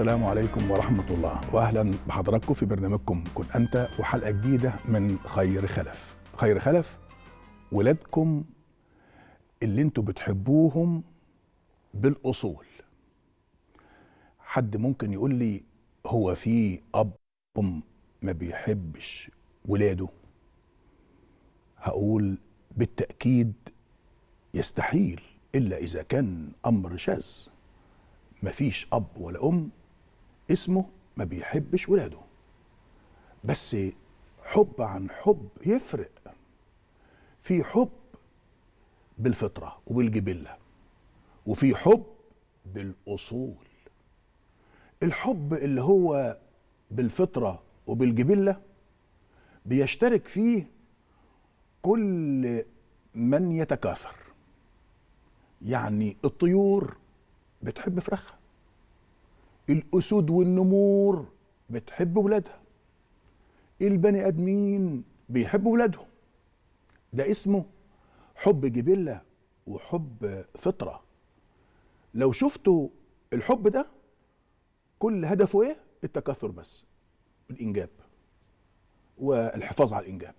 السلام عليكم ورحمة الله وأهلا بحضراتكم في برنامجكم كن أنت وحلقة جديدة من خير خلف خير خلف ولادكم اللي انتوا بتحبوهم بالأصول حد ممكن يقول لي هو في أب أم ما بيحبش ولاده هقول بالتأكيد يستحيل إلا إذا كان أمر شاذ مفيش اب ولا ام اسمه ما بيحبش ولاده بس حب عن حب يفرق في حب بالفطره وبالجبله وفي حب بالاصول الحب اللي هو بالفطره وبالجبله بيشترك فيه كل من يتكاثر يعني الطيور بتحب فراخها الاسود والنمور بتحب ولادها البني ادمين بيحبوا ولادهم ده اسمه حب جبله وحب فطره لو شفتوا الحب ده كل هدفه ايه التكاثر بس الانجاب والحفاظ على الانجاب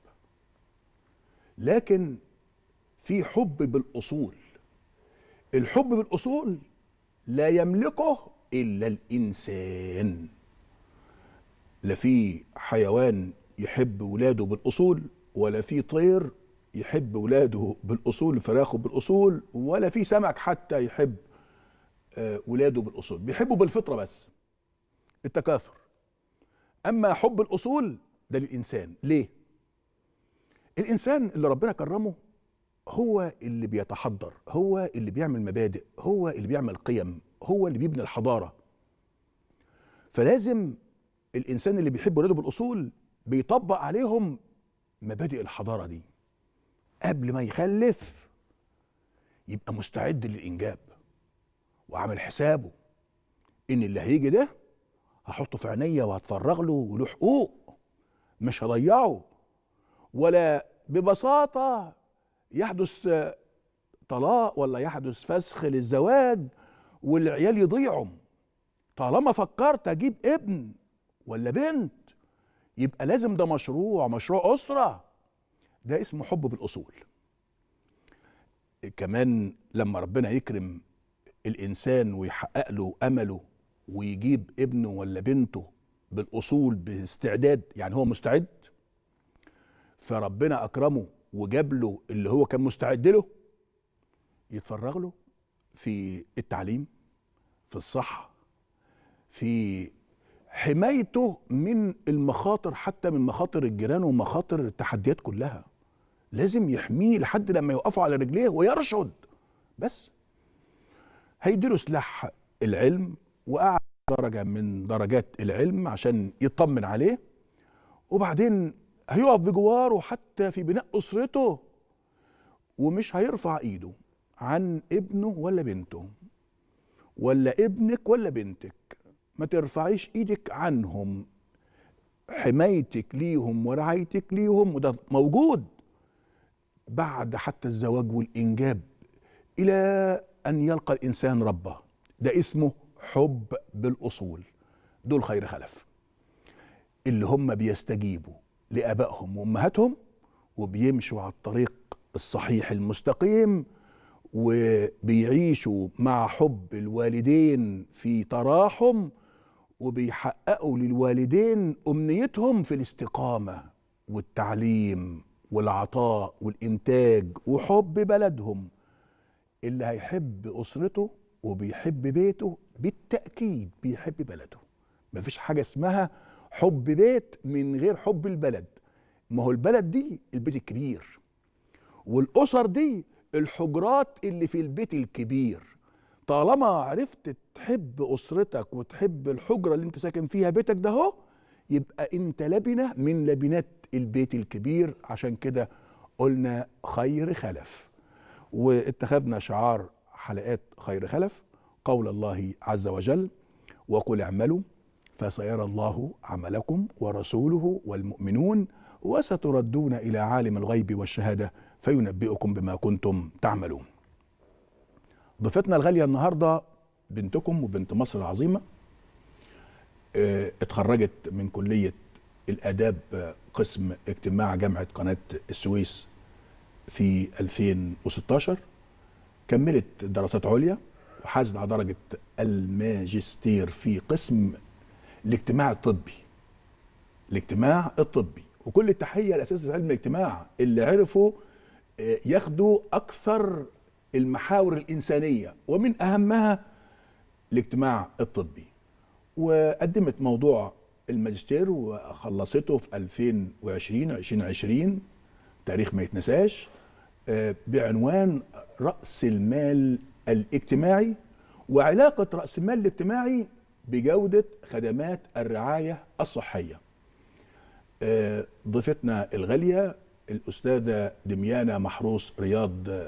لكن في حب بالاصول الحب بالاصول لا يملكه الا الانسان لا في حيوان يحب ولاده بالاصول ولا في طير يحب ولاده بالاصول فراخه بالاصول ولا في سمك حتى يحب آه، ولاده بالاصول بيحبوا بالفطره بس التكاثر اما حب الاصول ده للانسان ليه الانسان اللي ربنا كرمه هو اللي بيتحضر هو اللي بيعمل مبادئ هو اللي بيعمل قيم هو اللي بيبني الحضاره فلازم الانسان اللي بيحب ولاده بالاصول بيطبق عليهم مبادئ الحضاره دي قبل ما يخلف يبقى مستعد للانجاب وعامل حسابه ان اللي هيجي ده هحطه في عينيا وهتفرغ له وله حقوق مش هضيعه ولا ببساطه يحدث طلاق ولا يحدث فسخ للزواج والعيال يضيعوا طالما فكرت اجيب ابن ولا بنت يبقى لازم ده مشروع مشروع اسره ده اسمه حب بالاصول كمان لما ربنا يكرم الانسان ويحقق له امله ويجيب ابنه ولا بنته بالاصول باستعداد يعني هو مستعد فربنا اكرمه وجاب له اللي هو كان مستعد له يتفرغ له في التعليم في الصحة في حمايته من المخاطر حتى من مخاطر الجيران ومخاطر التحديات كلها لازم يحميه لحد لما يوقفوا على رجليه ويرشد بس هيديله سلاح العلم وأعلى درجة من درجات العلم عشان يطمن عليه وبعدين هيقف بجواره حتى في بناء أسرته ومش هيرفع إيده عن ابنه ولا بنته ولا ابنك ولا بنتك ما ترفعيش ايدك عنهم حمايتك ليهم ورعايتك ليهم وده موجود بعد حتى الزواج والانجاب الى ان يلقى الانسان ربه ده اسمه حب بالاصول دول خير خلف اللي هم بيستجيبوا لابائهم وامهاتهم وبيمشوا على الطريق الصحيح المستقيم وبيعيشوا مع حب الوالدين في تراحم وبيحققوا للوالدين امنيتهم في الاستقامه والتعليم والعطاء والانتاج وحب بلدهم اللي هيحب اسرته وبيحب بيته بالتاكيد بيحب بلده مفيش حاجه اسمها حب بيت من غير حب البلد ما هو البلد دي البيت الكبير والاسر دي الحجرات اللي في البيت الكبير طالما عرفت تحب اسرتك وتحب الحجره اللي انت ساكن فيها بيتك ده اهو يبقى انت لبنه من لبنات البيت الكبير عشان كده قلنا خير خلف واتخذنا شعار حلقات خير خلف قول الله عز وجل وقل اعملوا فسيرى الله عملكم ورسوله والمؤمنون وستردون الى عالم الغيب والشهاده فينبئكم بما كنتم تعملون. ضيفتنا الغاليه النهارده بنتكم وبنت مصر العظيمه آه، اتخرجت من كليه الاداب آه، قسم اجتماع جامعه قناه السويس في 2016 كملت دراسات عليا وحازت على درجه الماجستير في قسم الاجتماع الطبي الاجتماع الطبي وكل التحيه لاساتذه علم الاجتماع اللي عرفوا آه، ياخدوا اكثر المحاور الانسانيه ومن اهمها الاجتماع الطبي وقدمت موضوع الماجستير وخلصته في 2020 2020 تاريخ ما يتنساش آه، بعنوان رأس المال الاجتماعي وعلاقة رأس المال الاجتماعي بجودة خدمات الرعاية الصحية آه، ضيفتنا الغالية الأستاذة دميانة محروس رياض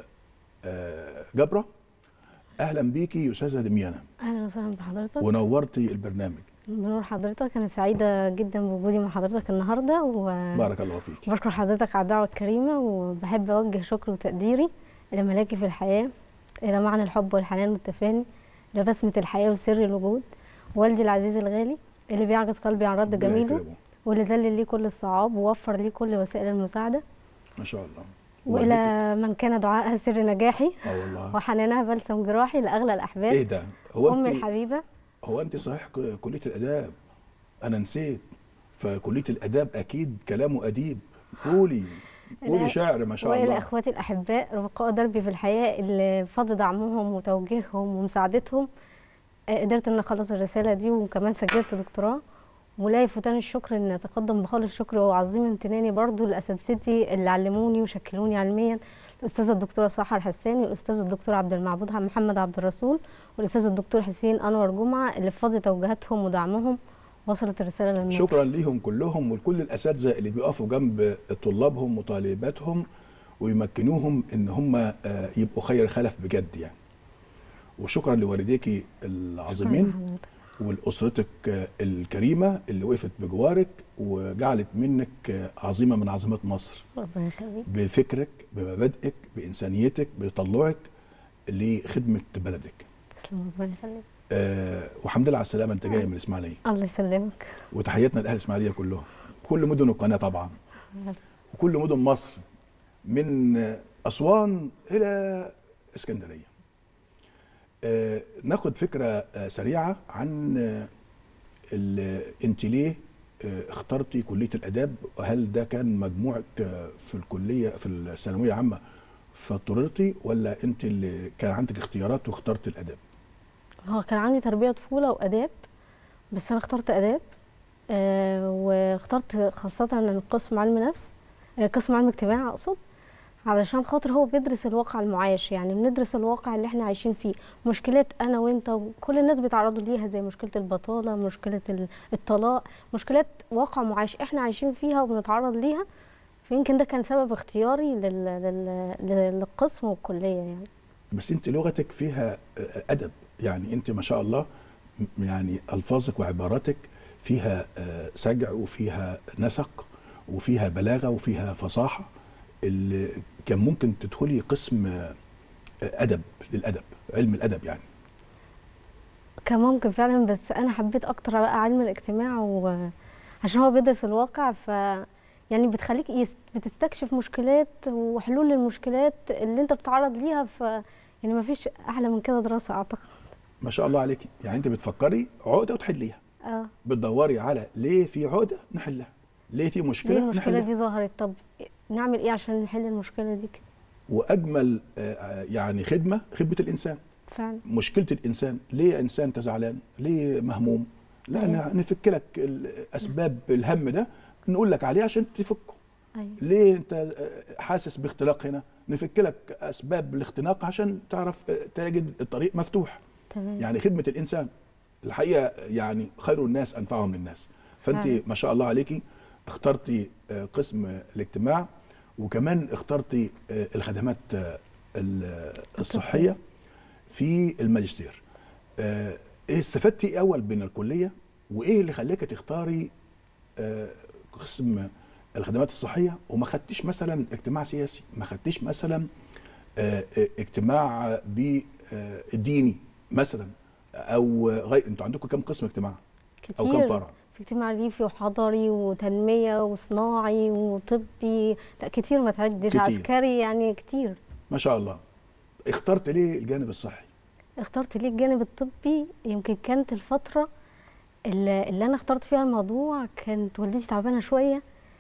آه، جبرة أهلا بيكي يا أستاذة دميانة اهلا وسهلا بحضرتك ونورتي البرنامج بنور حضرتك انا سعيده جدا بوجودي مع حضرتك النهارده بارك الله فيك وبشكر حضرتك على الدعوه الكريمه وبحب اوجه شكر وتقديري الى ملاكي في الحياه الى معنى الحب والحنان والتفاني الى بسمه الحياه وسر الوجود والدي العزيز الغالي اللي بيعجز قلبي عن رد ربنا جميله يكرمه. واللي ذلل لي كل الصعاب ووفر لي كل وسائل المساعده ما شاء الله والى من كان دعائها سر نجاحي اه والله وحنانها بلسم جراحي لاغلى الاحباب ايه ده هو امي انت الحبيبه هو انت صحيح ك- كليه الاداب انا نسيت فكليه الاداب اكيد كلامه اديب قولي قولي لا، شعر ما شاء والى الله اخواتي الاحباء رفقاء دربي في الحياه اللي بفضل دعمهم وتوجيههم ومساعدتهم آه، قدرت ان اخلص الرساله دي وكمان سجلت دكتوراه ولا يفوتني الشكر ان اتقدم بخالص الشكر وعظيم امتناني برضو لاساتذتي اللي علموني وشكلوني علميا الاستاذه الدكتوره سحر حساني والاستاذ الدكتور عبد المعبود محمد عبد الرسول والاستاذ الدكتور حسين انور جمعه اللي بفضل توجيهاتهم ودعمهم وصلت الرساله للنور شكرا ليهم كلهم ولكل الاساتذه اللي بيقفوا جنب طلابهم وطالباتهم ويمكنوهم ان هم آه، يبقوا خير خلف بجد يعني وشكرا لوالديكي العظيمين شكراً لحضرتك. ولاسرتك آه، الكريمه اللي وقفت بجوارك وجعلت منك آه، عظيمه من عظمات مصر ربنا يخليك بفكرك بمبادئك بانسانيتك بتطلعك لخدمه بلدك تسلم ربنا يخليك أه وحمد لله على السلامه انت جاي من الاسماعيليه الله يسلمك وتحياتنا لاهل الاسماعيليه كلهم كل مدن القناه طبعا وكل مدن مصر من اسوان الى اسكندريه أه ناخد فكره آه، سريعه عن آه، ال- انت ليه آه، اخترتي كليه الاداب وهل ده كان مجموعك آه، في الكليه في الثانويه عامه فاضطررتي ولا انت اللي كان عندك اختيارات واخترت الاداب هو كان عندي تربية طفولة وآداب بس أنا اخترت آداب آه واخترت خاصة إن قسم علم نفس آه قسم علم اجتماع أقصد علشان خاطر هو بيدرس الواقع المعاش يعني بندرس الواقع اللي احنا عايشين فيه مشكلات أنا وأنت وكل الناس بيتعرضوا ليها زي مشكلة البطالة مشكلة ال- الطلاق مشكلات واقع معاش احنا عايشين فيها وبنتعرض ليها فيمكن ده كان سبب اختياري لل... لل... للقسم والكلية يعني بس انت لغتك فيها آه، ادب يعني انت ما شاء الله م- يعني الفاظك وعباراتك فيها آه، سجع وفيها نسق وفيها بلاغه وفيها فصاحه اللي كان ممكن تدخلي قسم آه، ادب للادب علم الادب يعني كان ممكن فعلا بس انا حبيت اكتر بقى علم الاجتماع وعشان هو بيدرس الواقع ف يعني بتخليك يس- بتستكشف مشكلات وحلول للمشكلات اللي انت بتتعرض ليها ف يعني ما فيش احلى من كده دراسه اعتقد ما شاء الله عليكي يعني انت بتفكري عقده وتحليها اه بتدوري على ليه في عقده نحلها ليه في ليه مشكله المشكله نحلها دي ظهرت طب نعمل ايه عشان نحل المشكله دي كده واجمل آه، آه، يعني خدمه خدمه الانسان فعلا مشكله الانسان ليه انسان انت زعلان ليه مهموم لا أيوة. ن- نفك لك ال- اسباب الهم ده نقول لك عليه عشان تفكه ايوه ليه انت آه، حاسس باختلاق هنا نفك لك اسباب الاختناق عشان تعرف آه، تجد الطريق مفتوح تمام يعني خدمه الانسان الحقيقه يعني خير الناس انفعهم للناس فانت فعلا. ما شاء الله عليكي اخترتي آه، قسم الاجتماع وكمان اخترتي آه، الخدمات آه، ال- الصحيه في الماجستير آه، ايه استفدتي ايه اول من الكليه وايه اللي خلاك تختاري آه، قسم الخدمات الصحيه وما خدتيش مثلا اجتماع سياسي ما خدتيش مثلا آه، آه، اجتماع بالديني مثلا او غير انتوا عندكم كم قسم اجتماع او كم كتير فرع في اجتماع ريفي وحضري وتنميه وصناعي وطبي لا كتير ما تعدش كتير. عسكري يعني كتير ما شاء الله اخترت ليه الجانب الصحي اخترت ليه الجانب الطبي يمكن كانت الفترة اللي, اللي أنا اخترت فيها الموضوع كانت والدتي تعبانة شوية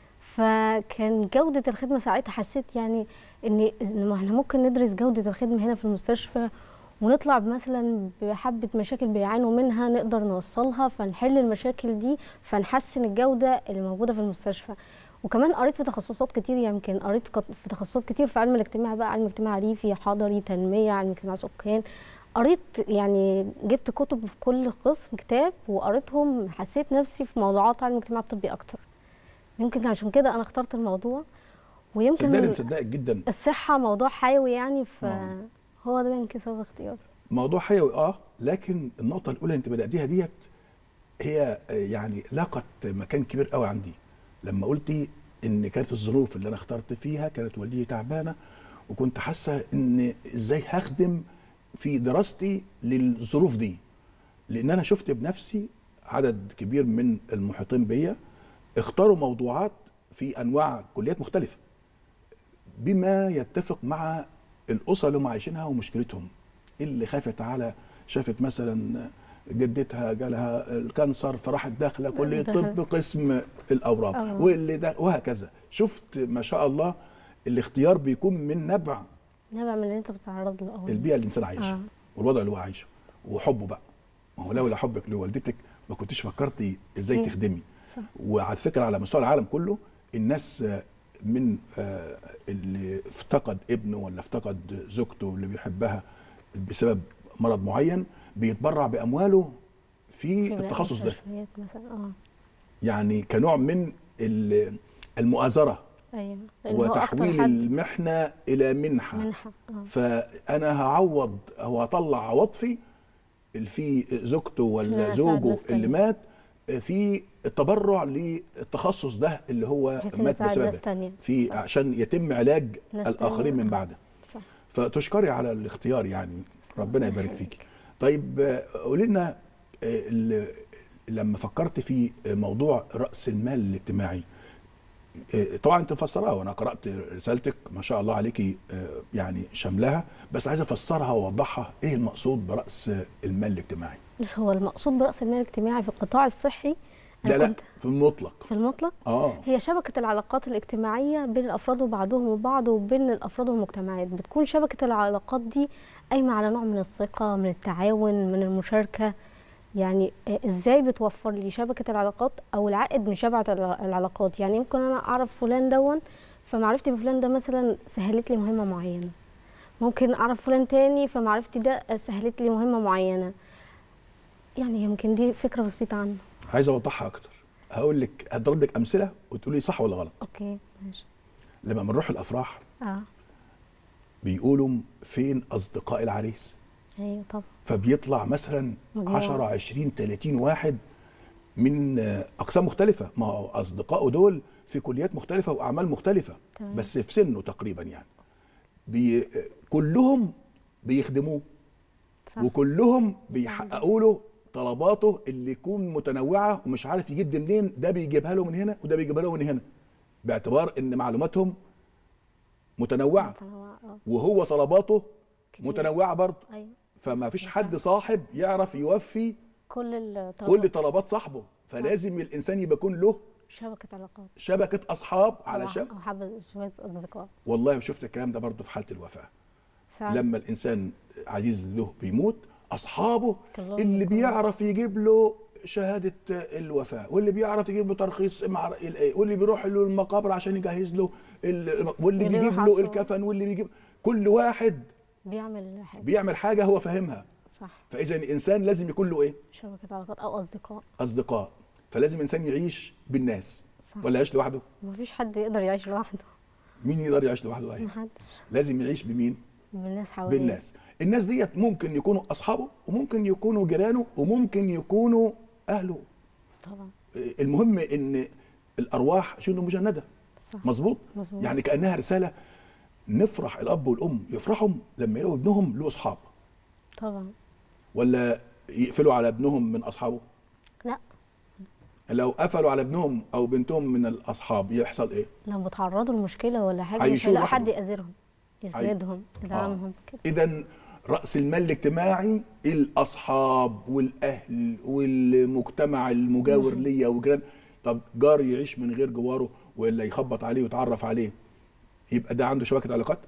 فكان جودة الخدمة ساعتها حسيت يعني إن إن ما احنا ممكن ندرس جودة الخدمة هنا في المستشفى ونطلع مثلا بحبة مشاكل بيعانوا منها نقدر نوصلها فنحل المشاكل دي فنحسن الجودة اللي موجودة في المستشفى وكمان قريت في تخصصات كتير يمكن قريت كت- في تخصصات كتير في علم الاجتماع بقى علم اجتماع ريفي حضري تنمية علم اجتماع سكان قريت يعني جبت كتب في كل قسم كتاب وقريتهم حسيت نفسي في موضوعات علم الاجتماع الطبي اكتر يمكن عشان كده انا اخترت الموضوع ويمكن صدقني من مصدقك جدا الصحة موضوع حيوي يعني آه. فهو ده يمكن سبب اختياري موضوع حيوي اه لكن النقطه الاولى انت بداتيها ديت هي آه، يعني لاقت مكان كبير قوي عندي لما قلتي ان كانت الظروف اللي انا اخترت فيها كانت والدتي تعبانه وكنت حاسه ان ازاي هخدم في دراستي للظروف دي لان انا شفت بنفسي عدد كبير من المحيطين بيا اختاروا موضوعات في انواع كليات مختلفه بما يتفق مع الاسره اللي هم عايشينها ومشكلتهم اللي خافت على شافت مثلا جدتها جالها الكانسر فراحت داخله كليه دخلت. طب قسم الاورام آه. واللي ده وهكذا شفت ما شاء الله الاختيار بيكون من نبع نابع من اللي انت بتتعرض له أول البيئه اللي الانسان عايشها آه. والوضع اللي هو عايشه وحبه بقى ما هو لولا حبك لوالدتك ما كنتش فكرتي ازاي مم. تخدمي صح وعلى فكره على مستوى العالم كله الناس آه، من آه، اللي افتقد ابنه ولا افتقد زوجته اللي بيحبها بسبب مرض معين بيتبرع بامواله في بناء التخصص ده مستشفيات مثلا اه يعني كنوع من ال- المؤازره ايوه لأن هو أكتر وتحويل حد المحنه الى منحه منحة اه فانا هعوض او هطلع عواطفي اللي في زوجته ولا أساعد زوجه ناس اللي تانية. مات في التبرع للتخصص ده اللي هو بحيث إن مات يساعد ناس بسببه تانية في صح. عشان يتم علاج ناس الاخرين تانية. من آه. بعده صح فتشكري على الاختيار يعني صح. ربنا الله يبارك يخليك. فيك طيب آه، قولي لنا آه، ال- لما فكرت في موضوع راس المال الاجتماعي آه، طبعا انت مفسرها وانا قرات رسالتك ما شاء الله عليكي آه، يعني شاملها بس عايز افسرها واوضحها ايه المقصود براس المال الاجتماعي بس هو المقصود برأس المال الاجتماعي في القطاع الصحي أنا لا لا كنت في المطلق في المطلق اه هي شبكة العلاقات الاجتماعية بين الأفراد وبعضهم وبعض وبين الأفراد والمجتمعات بتكون شبكة العلاقات دي قايمة على نوع من الثقة من التعاون من المشاركة يعني آه، ازاي بتوفر لي شبكة العلاقات أو العائد من شبكة الع- العلاقات يعني يمكن أنا أعرف فلان دون فمعرفتي بفلان ده مثلا سهلت لي مهمة معينة ممكن أعرف فلان تاني فمعرفتي ده سهلت لي مهمة معينة يعني يمكن دي فكرة بسيطة عنه عايز اوضحها اكتر هقول لك هضرب لك امثله وتقولي صح ولا غلط اوكي ماشي لما بنروح الافراح اه بيقولوا فين اصدقاء العريس ايوه طبعا فبيطلع مثلا مجموعة. 10 20 30 واحد من آه، اقسام مختلفه ما هو اصدقائه دول في كليات مختلفه واعمال مختلفه تمام. بس في سنه تقريبا يعني بي آه، كلهم بيخدموه صح وكلهم بيحققوا له طلباته اللي يكون متنوعه ومش عارف يجيب دي منين ده بيجيبها له من هنا وده بيجيبها له من هنا باعتبار ان معلوماتهم متنوعه متنوعة، آه. وهو طلباته كتير. متنوعه برضه ايوه فما فيش حد صاحب يعرف يوفي كل الطلبات كل طلبات صاحبه فلازم الانسان يبقى يكون له شبكة علاقات شبكه اصحاب أو- علشان او حب شوية اصدقاء والله شفت الكلام ده برضه في حاله الوفاه فعلا لما الانسان عزيز له بيموت اصحابه كلهم اللي يكونوا- بيعرف يجيب له شهاده الوفاه واللي بيعرف يجيب له ترخيص مع الايه واللي بيروح له المقابر عشان يجهز له ال- واللي واللي بيجيب يروح له عصره. الكفن واللي بيجيب كل واحد بيعمل حاجة بيعمل حاجه هو فاهمها صح فاذا الانسان لازم يكون له ايه شبكة علاقات او اصدقاء اصدقاء فلازم الانسان يعيش بالناس صح ولا يعيش لوحده مفيش حد يقدر يعيش لوحده مين يقدر يعيش لوحده ايه محدش لازم يعيش بمين بالناس حواليه بالناس الناس ديت ممكن يكونوا اصحابه وممكن يكونوا جيرانه وممكن يكونوا اهله طبعا المهم ان الارواح شنو مجنده صح مظبوط مظبوط يعني كانها رساله نفرح الاب والام يفرحوا لما يلاقوا ابنهم له اصحاب طبعا ولا يقفلوا على ابنهم من اصحابه لا لو قفلوا على ابنهم او بنتهم من الاصحاب يحصل ايه لو بيتعرضوا لمشكله ولا حاجه مش عايشوه هيلاقي حد لوحده. يأذرهم يسندهم يدعمهم كده اذا راس المال الاجتماعي الاصحاب والاهل والمجتمع المجاور ليا وجيران طب جار يعيش من غير جواره ولا يخبط عليه ويتعرف عليه يبقى ده عنده شبكه علاقات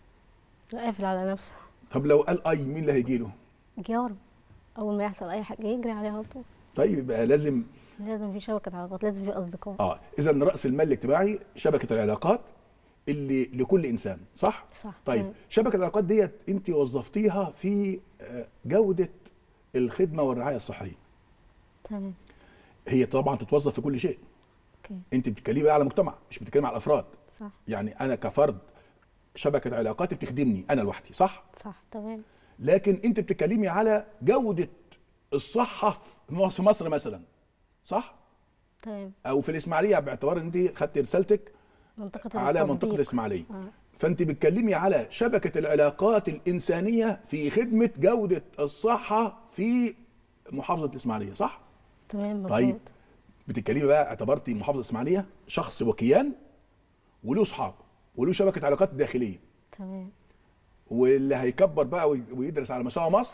قافل على نفسه طب لو قال اي مين اللي هيجي له جار اول ما يحصل اي حاجه يجري عليها على طول طيب يبقى لازم لازم في شبكه علاقات لازم في اصدقاء اه اذا راس المال الاجتماعي شبكه العلاقات اللي لكل انسان صح صح طيب تمام. شبكه العلاقات ديت انت وظفتيها في آه، جوده الخدمه والرعايه الصحيه تمام هي طبعا تتوظف في كل شيء اوكي انت بتتكلمي بقى على مجتمع مش بتتكلمي على الافراد صح يعني انا كفرد شبكه علاقاتي بتخدمني انا لوحدي صح صح تمام لكن انت بتتكلمي على جوده الصحه في مصر- في مصر مثلا صح تمام او في الاسماعيليه باعتبار ان انت خدت رسالتك منطقه على التطبيق. منطقه الاسماعيليه آه. فانت بتتكلمي على شبكه العلاقات الانسانيه في خدمه جوده الصحه في محافظه الاسماعيليه صح تمام مظبوط طيب بتتكلمي بقى اعتبرتي محافظه الاسماعيليه شخص وكيان وله اصحاب وله شبكه علاقات داخليه تمام واللي هيكبر بقى وي- ويدرس على مستوى مصر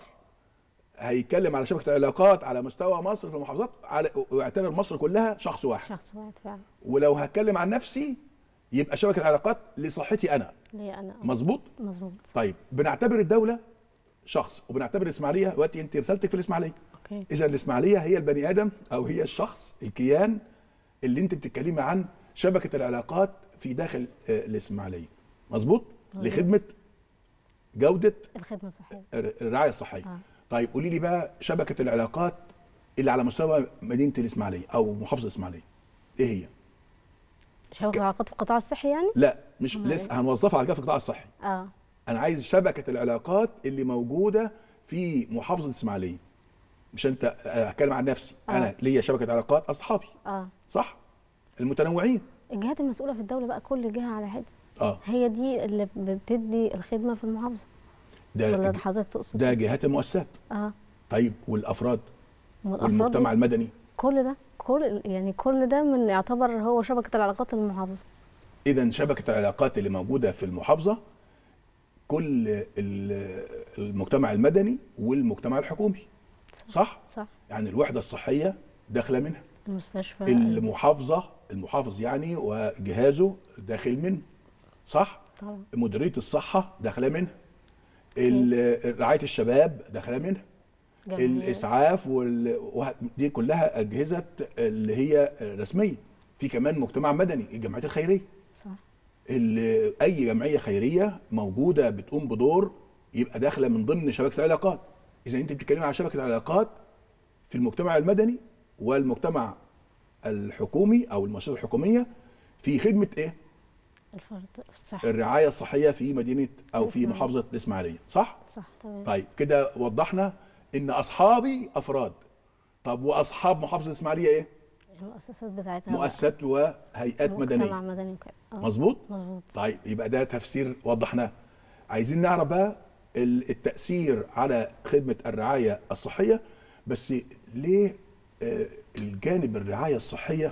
هيتكلم على شبكه العلاقات على مستوى مصر في المحافظات على ويعتبر مصر كلها شخص واحد شخص واحد فعلا ولو هتكلم عن نفسي يبقى شبكه العلاقات لصحتي انا ليا انا مظبوط مظبوط طيب بنعتبر الدوله شخص وبنعتبر الاسماعيليه دلوقتي انت رسالتك في الاسماعيليه اوكي اذا الاسماعيليه هي البني ادم او هي الشخص الكيان اللي انت بتتكلمي عن شبكه العلاقات في داخل آه، الاسماعيليه مظبوط مظبوط. لخدمه جوده الخدمه الصحيه الر- الرعايه الصحيه آه. طيب قولي لي بقى شبكه العلاقات اللي على مستوى مدينه الاسماعيليه او محافظه الاسماعيليه ايه هي شبكه العلاقات في القطاع الصحي يعني لا مش أمال لسه هنوظفها على كده في القطاع الصحي اه انا عايز شبكه العلاقات اللي موجوده في محافظه الاسماعيليه مش انت آه، هتكلم عن نفسي آه. انا ليا شبكه علاقات اصحابي اه صح المتنوعين الجهات المسؤوله في الدوله بقى كل جهه على حده اه هي دي اللي بتدي الخدمه في المحافظه ولا ده حضرتك تقصد ده جهات المؤسسات اه طيب والافراد والأفراد والمجتمع دي- المدني كل ده كل يعني كل ده من يعتبر هو شبكه العلاقات المحافظه اذا شبكه العلاقات اللي موجوده في المحافظه كل ال- المجتمع المدني والمجتمع الحكومي صح صح يعني الوحده الصحيه داخله منها المستشفى المحافظه المحافظ يعني وجهازه داخل منه صح طبعا مديريه الصحه داخله منها ال- رعايه الشباب داخله منها جميل. الاسعاف وال... وه- دي كلها اجهزه اللي هي رسميه في كمان مجتمع مدني الجمعيات الخيريه صح اللي اي جمعيه خيريه موجوده بتقوم بدور يبقى داخله من ضمن شبكه العلاقات اذا انت بتتكلمي عن شبكه العلاقات في المجتمع المدني والمجتمع الحكومي او المؤسسات الحكوميه في خدمه ايه الفرد الصحي الرعايه الصحيه في مدينه او في الإسماعيلية. محافظه الاسماعيليه صح صح تمام طيب كده وضحنا ان اصحابي افراد طب واصحاب محافظه الاسماعيليه ايه المؤسسات بتاعتها بقى. مؤسسات وهيئات مجتمع مدنيه مدني وكده آه، مظبوط مظبوط طيب يبقى ده تفسير وضحناه عايزين نعرف بقى ال- التأثير على خدمة الرعاية الصحية بس ليه آه، الجانب الرعاية الصحية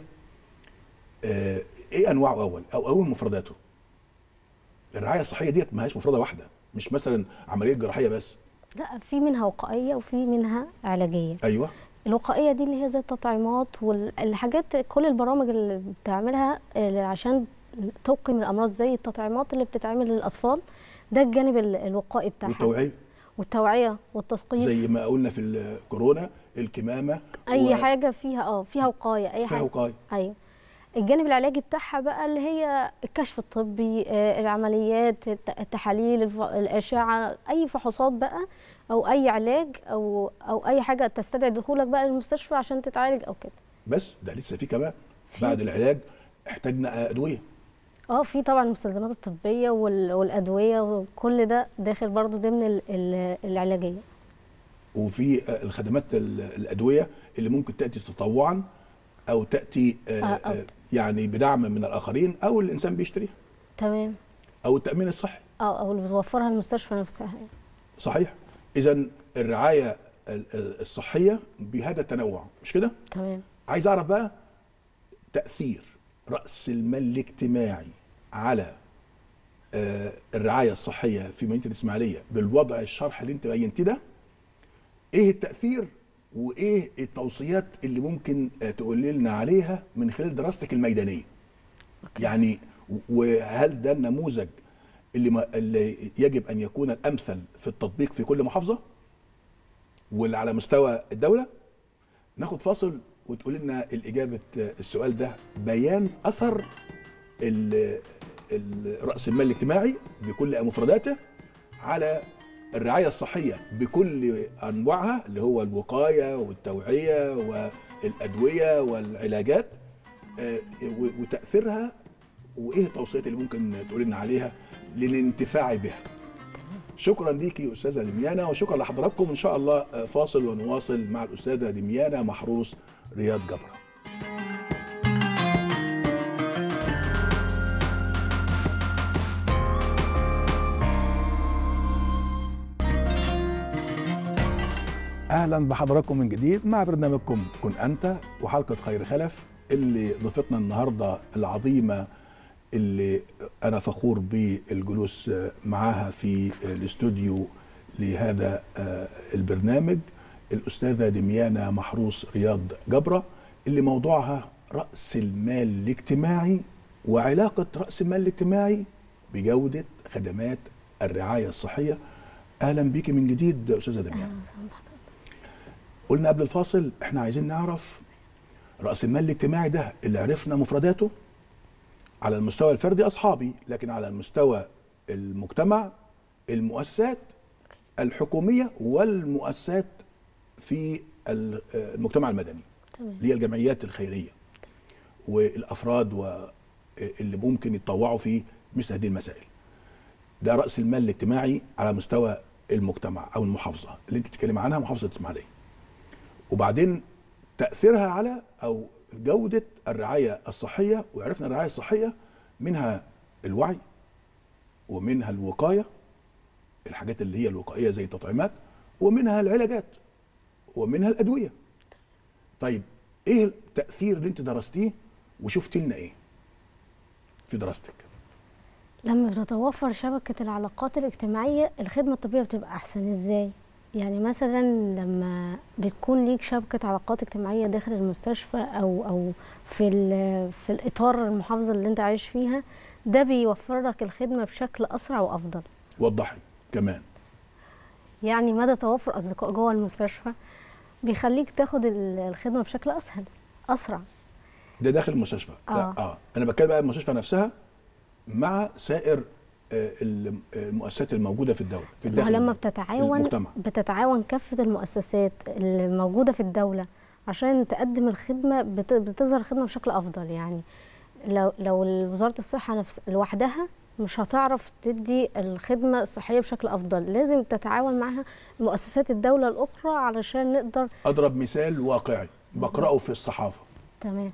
آه، ايه انواعه اول او اول مفرداته الرعاية الصحية ديت ما هيش مفردة واحدة مش مثلا عملية جراحية بس لا في منها وقائيه وفي منها علاجيه ايوه الوقائيه دي اللي هي زي التطعيمات والحاجات كل البرامج اللي بتعملها اللي عشان توقي من الامراض زي التطعيمات اللي بتتعمل للاطفال ده الجانب ال- الوقائي بتاعها والتوعية والتوعيه والتثقيف زي ما قلنا في الكورونا الكمامة اي و- حاجه فيها اه فيها وقايه اي فيها حاجه وقاية ايوه الجانب العلاجي بتاعها بقى اللي هي الكشف الطبي آه، العمليات الت- التحاليل الف- الاشعه اي فحوصات بقى او اي علاج او او اي حاجه تستدعي دخولك بقى للمستشفى عشان تتعالج او كده بس ده لسه في كمان في. بعد العلاج احتاجنا ادويه اه في طبعا المستلزمات الطبيه وال- والادويه وكل ده داخل برضو ضمن ال- ال- العلاجيه وفي آه، الخدمات ال- الادويه اللي ممكن تاتي تطوعا او تاتي آه، آه، أو آه، يعني بدعم من الاخرين او الانسان بيشتريها تمام او التامين الصحي اه او اللي بتوفرها المستشفى نفسها صحيح اذا الرعايه ال- ال- الصحيه بهذا التنوع مش كده تمام عايز اعرف بقى تاثير راس المال الاجتماعي على آه، الرعايه الصحيه في مدينه الاسماعيليه بالوضع الشرح اللي انت بينتيه ده ايه التاثير وايه التوصيات اللي ممكن آه، تقول لنا عليها من خلال دراستك الميدانيه يعني و- وهل ده النموذج اللي, ما اللي يجب ان يكون الامثل في التطبيق في كل محافظه واللي على مستوى الدوله ناخد فاصل وتقول لنا الاجابه السؤال ده بيان اثر ال- ال- راس المال الاجتماعي بكل مفرداته على الرعايه الصحيه بكل انواعها اللي هو الوقايه والتوعيه والادويه والعلاجات آه، و- وتاثيرها وايه التوصيات اللي ممكن تقول لنا عليها للانتفاع بها شكرا ليكي استاذه دميانه وشكرا لحضراتكم ان شاء الله آه، فاصل ونواصل مع الاستاذه دميانه محروس رياض جبره اهلا بحضراتكم من جديد مع برنامجكم كن انت وحلقه خير خلف اللي ضيفتنا النهارده العظيمه اللي انا فخور بالجلوس معاها في الاستوديو لهذا آه، البرنامج الاستاذه دميانه محروس رياض جبره اللي موضوعها راس المال الاجتماعي وعلاقه راس المال الاجتماعي بجوده خدمات الرعايه الصحيه اهلا بيكي من جديد استاذه دميانه أهلاً وسهلاً بحضرتك. قلنا قبل الفاصل احنا عايزين نعرف راس المال الاجتماعي ده اللي عرفنا مفرداته على المستوى الفردي اصحابي لكن على المستوى المجتمع المؤسسات الحكوميه والمؤسسات في ال- المجتمع المدني تمام اللي هي الجمعيات الخيريه والافراد واللي ممكن يتطوعوا في مثل هذه المسائل ده راس المال الاجتماعي على مستوى المجتمع او المحافظه اللي انت بتتكلم عنها محافظه الاسماعيليه وبعدين تاثيرها على او جوده الرعايه الصحيه وعرفنا الرعايه الصحيه منها الوعي ومنها الوقايه الحاجات اللي هي الوقائيه زي التطعيمات ومنها العلاجات ومنها الادويه طيب ايه التاثير اللي انت درستيه وشفت لنا ايه في دراستك لما بتتوفر شبكة العلاقات الاجتماعية الخدمة الطبية بتبقى أحسن إزاي؟ يعني مثلا لما بتكون ليك شبكة علاقات اجتماعية داخل المستشفى أو أو في ال- في الإطار المحافظة اللي أنت عايش فيها ده بيوفر لك الخدمة بشكل أسرع وأفضل وضحي كمان يعني مدى توفر أصدقاء جوه المستشفى بيخليك تاخد ال- الخدمة بشكل أسهل أسرع ده داخل المستشفى لا آه. اه انا بتكلم بقى المستشفى نفسها مع سائر آه، الم- المؤسسات الموجوده في الدوله في ما هو الداخل لما الدولة. بتتعاون المجتمع. بتتعاون كافة المؤسسات الموجودة في الدولة عشان تقدم الخدمة بت- بتظهر الخدمة بشكل أفضل يعني لو لو وزارة الصحة نفس لوحدها مش هتعرف تدي الخدمة الصحية بشكل أفضل لازم تتعاون معها مؤسسات الدولة الأخرى علشان نقدر اضرب مثال واقعي بقراه في الصحافه تمام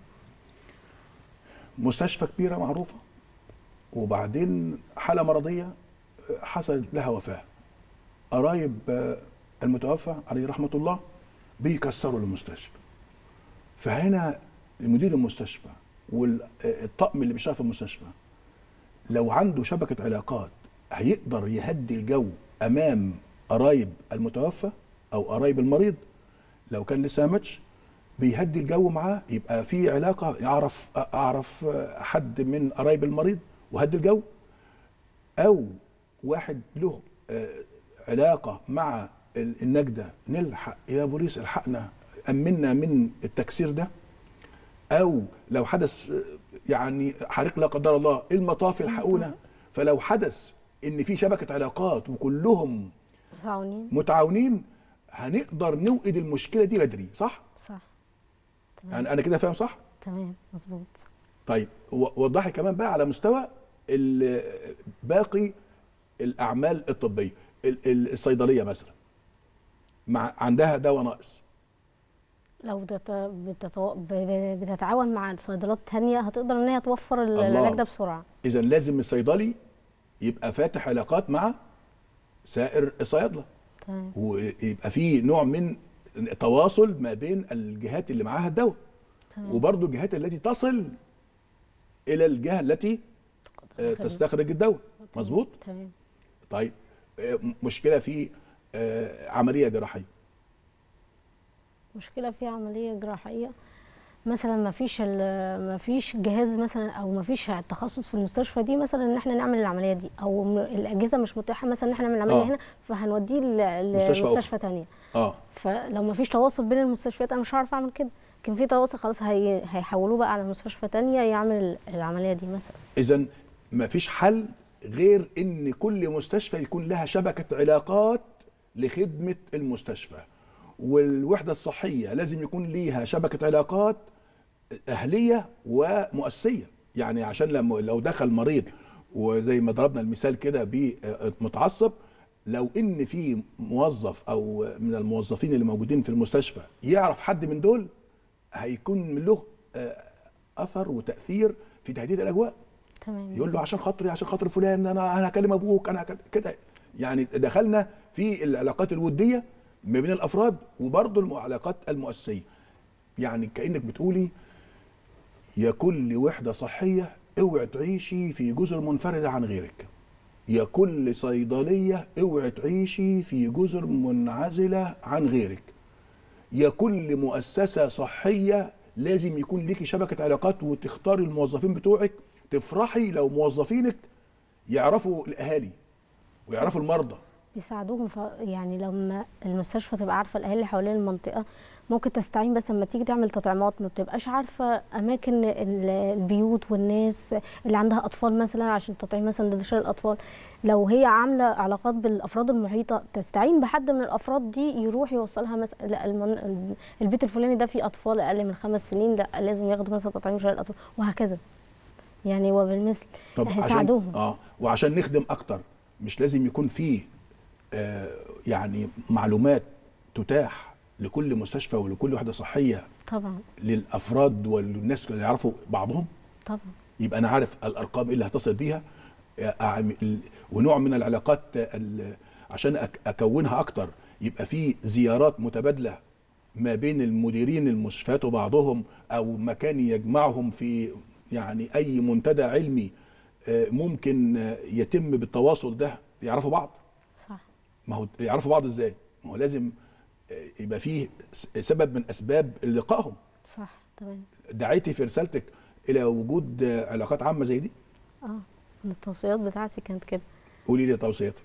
مستشفى كبيره معروفه وبعدين حاله مرضيه آه، حصلت لها وفاه قرايب آه، المتوفى عليه رحمه الله بيكسروا المستشفى فهنا مدير المستشفى والطقم اللي بيشتغل في المستشفى لو عنده شبكه علاقات هيقدر يهدي الجو امام قرايب المتوفى او قرايب المريض لو كان لسه ما ماتش بيهدي الجو معاه يبقى في علاقه يعرف اعرف حد من قرايب المريض وهدي الجو او واحد له آه، علاقه مع ال- النجده نلحق يا بوليس الحقنا امنا من التكسير ده او لو حدث آه، يعني حريق لا قدر الله المطاف الحقونا فلو حدث ان في شبكه علاقات وكلهم متعاونين متعاونين هنقدر نوقد المشكله دي بدري صح صح تمام يعني انا كده فاهم صح تمام مظبوط طيب و- وضحي كمان بقى على مستوى ال- باقي الاعمال الطبيه ال- ال- الصيدليه مثلا مع عندها دواء ناقص لو بتت- بتتو... ب- ب- بتتعاون مع الصيدلات تانية هتقدر ان هي توفر ال- الله. العلاج ده بسرعة اذا لازم الصيدلي يبقى فاتح علاقات مع سائر الصيادله تمام ويبقى في نوع من تواصل ما بين الجهات اللي معاها الدواء تمام. وبرضه الجهات التي تصل الى الجهه التي آه، تستخرج الدواء مظبوط تمام طيب آه، مشكله في آه، عمليه جراحيه مشكلة في عملية جراحية مثلا ما فيش ما فيش جهاز مثلا او ما فيش تخصص في المستشفى دي مثلا ان احنا نعمل العمليه دي او م- الاجهزه مش متاحه مثلا ان احنا نعمل العمليه آه. هنا فهنوديه ل- مستشفى أخرى. لمستشفى تانية اه فلو ما فيش تواصل بين المستشفيات انا مش هعرف اعمل كده كان في تواصل خلاص هي... هيحولوه بقى على مستشفى تانية يعمل العمليه دي مثلا اذا ما فيش حل غير ان كل مستشفى يكون لها شبكه علاقات لخدمه المستشفى والوحده الصحيه لازم يكون ليها شبكه علاقات اهليه ومؤسسيه يعني عشان لما لو دخل مريض وزي ما ضربنا المثال كده بمتعصب لو ان في موظف او من الموظفين اللي موجودين في المستشفى يعرف حد من دول هيكون له آه، اثر وتاثير في تهديد الاجواء تمام يقول له عشان خاطري عشان خاطر فلان انا انا هكلم ابوك انا هكلم كده يعني دخلنا في العلاقات الوديه ما بين الافراد وبرضه العلاقات المؤسسيه يعني كانك بتقولي يا كل وحده صحيه اوعي تعيشي في جزر منفرده عن غيرك يا كل صيدليه اوعي تعيشي في جزر منعزله عن غيرك يا كل مؤسسه صحيه لازم يكون ليكي شبكه علاقات وتختاري الموظفين بتوعك تفرحي لو موظفينك يعرفوا الاهالي ويعرفوا المرضى بيساعدوهم ف... يعني لما المستشفى تبقى عارفه الاهالي اللي حوالين المنطقه ممكن تستعين بس لما تيجي تعمل تطعيمات ما بتبقاش عارفه اماكن ال- البيوت والناس اللي عندها اطفال مثلا عشان تطعيم مثلا ضد شلل الاطفال لو هي عامله علاقات بالافراد المحيطه تستعين بحد من الافراد دي يروح يوصلها مثلا لا المن... البيت الفلاني ده فيه اطفال اقل من خمس سنين لا لازم ياخدوا مثلا تطعيم شلل الاطفال وهكذا يعني وبالمثل عشان هيساعدوهم اه وعشان نخدم اكتر مش لازم يكون في آه يعني معلومات تتاح لكل مستشفى ولكل وحده صحيه طبعا للافراد والناس اللي يعرفوا بعضهم طبعا يبقى انا عارف الارقام إيه اللي هتصل بيها أعم- ال- ونوع من العلاقات ال- عشان أك- اكونها اكتر يبقى في زيارات متبادله ما بين المديرين المستشفيات وبعضهم او مكان يجمعهم في يعني اي منتدى علمي آه، ممكن آه، يتم بالتواصل ده يعرفوا بعض صح ما هو يعرفوا بعض ازاي ما هو لازم آه، يبقى فيه س- سبب من اسباب لقائهم صح تمام دعيتي في رسالتك الى وجود آه، علاقات عامه زي دي اه من التوصيات بتاعتي كانت كده قولي لي توصيتك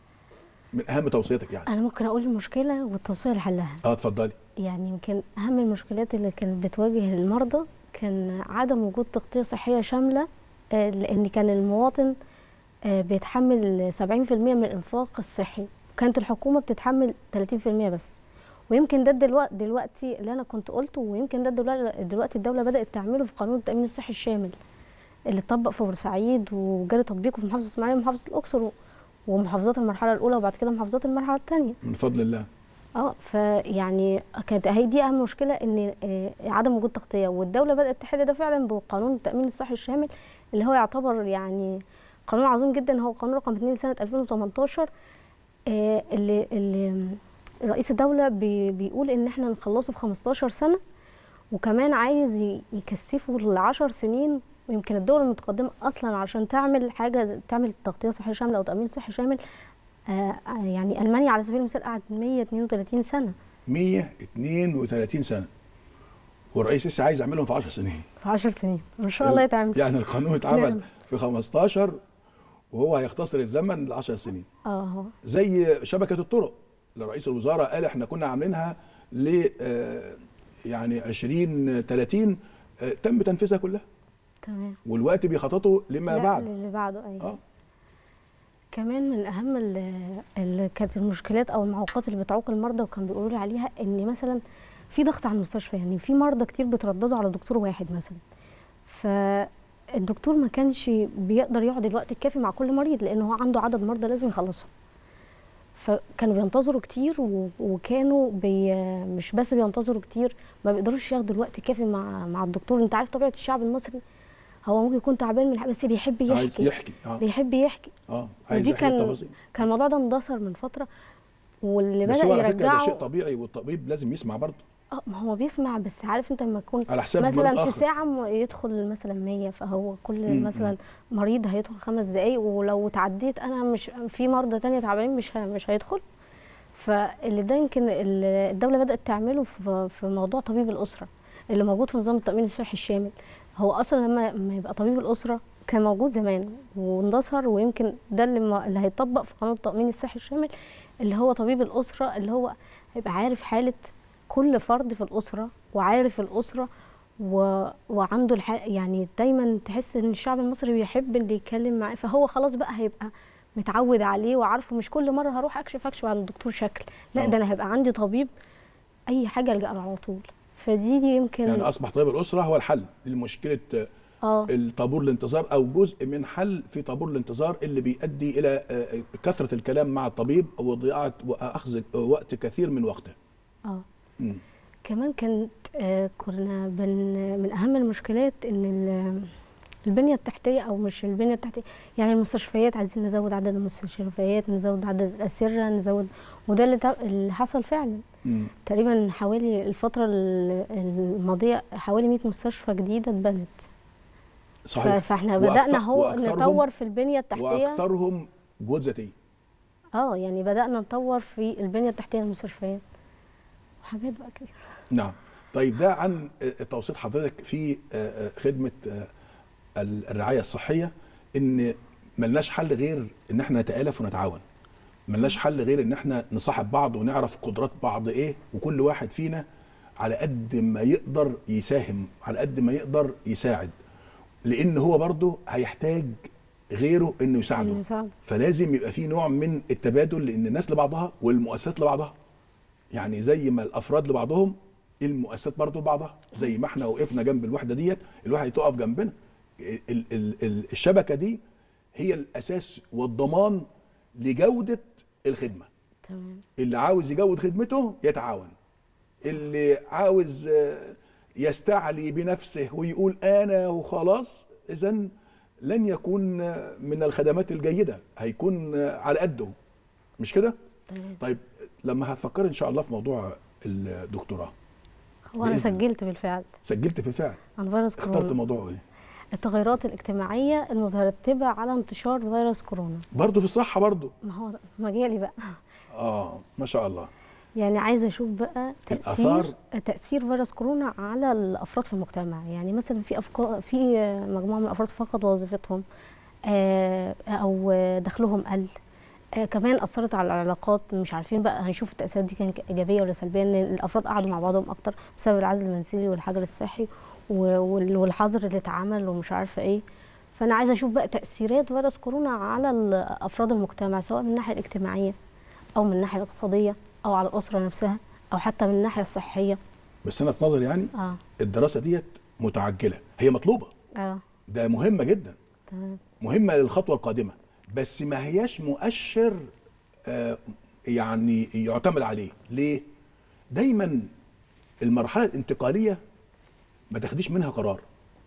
من اهم توصيتك يعني انا ممكن اقول المشكله والتوصيه لحلها اه اتفضلي يعني يمكن اهم المشكلات اللي كانت بتواجه المرضى كان عدم وجود تغطيه صحيه شامله آه، لان كان المواطن آه، بيتحمل 70% من الانفاق الصحي كانت الحكومه بتتحمل 30% بس ويمكن ده دلوقتي دلوقتي اللي انا كنت قلته ويمكن ده دلوقتي دلوقتي الدوله بدات تعمله في قانون التامين الصحي الشامل اللي اتطبق في بورسعيد وجرى تطبيقه في محافظه اسماعيليه ومحافظه الاقصر و- ومحافظات المرحله الاولى وبعد كده محافظات المرحله الثانيه من فضل الله اه فيعني كانت هي دي اهم مشكله ان آه، عدم وجود تغطيه والدوله بدات تحل ده فعلا بقانون التامين الصحي الشامل اللي هو يعتبر يعني قانون عظيم جدا هو قانون رقم 2 سنه 2018 آه، اللي اللي رئيس الدوله بي بيقول ان احنا نخلصه في 15 سنه وكمان عايز ي- يكثفه ل 10 سنين ويمكن الدول المتقدمه اصلا عشان تعمل حاجه تعمل تغطيه صحيه شامله او تامين صحي شامل آه، آه، يعني المانيا على سبيل المثال قعدت 132 سنه 132 سنه والرئيس لسه عايز يعملهم في 10 سنين في 10 سنين ما شاء الله يتعمل يعني القانون اتعمل نعم. في 15 وهو هيختصر الزمن ل 10 سنين اه هو زي شبكه الطرق اللي رئيس الوزراء قال احنا كنا عاملينها ل آه، يعني 20 30 آه، تم تنفيذها كلها تمام والوقت بيخططوا لما لا، بعد اللي بعده ايوه اه كمان من اهم ال- اللي كانت المشكلات او المعوقات اللي بتعوق المرضى وكان بيقولوا لي عليها ان مثلا في ضغط على المستشفى يعني في مرضى كتير بيترددوا على دكتور واحد مثلا فالدكتور ما كانش بيقدر يقعد الوقت الكافي مع كل مريض لان هو عنده عدد مرضى لازم يخلصهم فكانوا بينتظروا كتير و- وكانوا بي مش بس بينتظروا كتير ما بيقدروش ياخدوا الوقت الكافي مع مع الدكتور انت عارف طبيعه الشعب المصري هو ممكن يكون تعبان من حاجة بس بيحب عايز يحكي يحكي اه بيحب يحكي اه عايز ودي يحكي كان التفاصيل كان الموضوع ده اندثر من فتره واللي بس بدا هو على فكره ده شيء يرجعه طبيعي والطبيب لازم يسمع برضه اه ما هو بيسمع بس عارف انت لما يكون على حساب مريض مثلا في آخر. ساعة م- يدخل مثلا 100 فهو كل مم، مثلا مريض هيدخل خمس دقايق ولو تعديت انا مش في مرضى تانية تعبانين مش ه- مش هيدخل فاللي ده يمكن ال- الدولة بدأت تعمله في في موضوع طبيب الأسرة اللي موجود في نظام التأمين الصحي الشامل هو أصلا لما لما يبقى طبيب الأسرة كان موجود زمان واندثر ويمكن ده اللي, ما اللي هيطبق في قانون التأمين الصحي الشامل اللي هو طبيب الأسرة اللي هو هيبقى عارف حالة كل فرد في الأسرة وعارف الأسرة و... وعنده الح... يعني دايما تحس ان الشعب المصري بيحب اللي يتكلم معاه فهو خلاص بقى هيبقى متعود عليه وعارفه مش كل مره هروح اكشف اكشف عند الدكتور شكل لا آه. ده انا هيبقى عندي طبيب اي حاجه الجا له على طول فدي دي يمكن يعني اصبح طبيب الاسره هو الحل لمشكله اه الطابور الانتظار او جزء من حل في طابور الانتظار اللي بيؤدي الى آه، كثره الكلام مع الطبيب وضياعه واخذ وقت كثير من وقته. اه مم. كمان كانت آه كنا بن من اهم المشكلات ان ال- البنيه التحتيه او مش البنيه التحتيه يعني المستشفيات عايزين نزود عدد المستشفيات نزود عدد الاسره نزود وده اللي, تا- اللي حصل فعلا مم. تقريبا حوالي الفتره ال- الماضيه حوالي 100 مستشفى جديده اتبنت ف- صحيح فاحنا وأكثر- بدانا هو وأكثرهم- نطور في البنيه التحتيه واكثرهم جهود ذاتيه. اه يعني بدانا نطور في البنيه التحتيه للمستشفيات وحاجات بقى كده نعم. طيب ده عن آه، توصيل حضرتك في آه، آه، خدمه آه، الرعايه الصحيه ان ملناش حل غير ان احنا نتالف ونتعاون. ملناش حل غير ان احنا نصاحب بعض ونعرف قدرات بعض ايه وكل واحد فينا على قد ما يقدر يساهم على قد ما يقدر يساعد لان هو برضه هيحتاج غيره انه يساعده إنه يساعده. فلازم يبقى في نوع من التبادل لان الناس لبعضها والمؤسسات لبعضها يعني زي ما الافراد لبعضهم المؤسسات برضه لبعضها زي ما احنا وقفنا جنب الوحده ديت الواحد تقف جنبنا ال ال ال الشبكه دي هي الاساس والضمان لجوده الخدمه تمام اللي عاوز يجود خدمته يتعاون اللي عاوز آه، يستعلي بنفسه ويقول انا وخلاص اذا لن يكون آه، من الخدمات الجيده هيكون آه، على قده مش كده تمام طيب لما هتفكر ان شاء الله في موضوع الدكتوراه هو انا بإذن سجلت بالفعل سجلت بالفعل عن فيروس اخترت كورونا موضوع ايه التغيرات الاجتماعيه المترتبه على انتشار فيروس كورونا برضه في الصحه برضه ما هو ده مجالي بقى اه ما شاء الله يعني عايزه اشوف بقى تاثير الآثار. تاثير فيروس كورونا على الافراد في المجتمع يعني مثلا في افكار في مجموعه من الافراد فقدوا وظيفتهم آه، او دخلهم قل آه، كمان اثرت على العلاقات مش عارفين بقى هنشوف التاثيرات دي كانت ايجابيه ولا سلبيه ان الافراد قعدوا مع بعضهم اكتر بسبب العزل المنزلي والحجر الصحي و- وال- والحظر اللي اتعمل ومش عارفه ايه فانا عايزه اشوف بقى تاثيرات فيروس كورونا على ال- افراد المجتمع سواء من الناحيه الاجتماعيه او من الناحيه الاقتصاديه او على الاسره نفسها او حتى من الناحيه الصحيه بس انا في نظري يعني اه الدراسه ديت متعجله هي مطلوبه اه ده مهمه جدا تمام مهمه للخطوه القادمه بس ما هياش مؤشر آه، يعني يعتمد عليه ليه دايما المرحله الانتقاليه ما تاخديش منها قرار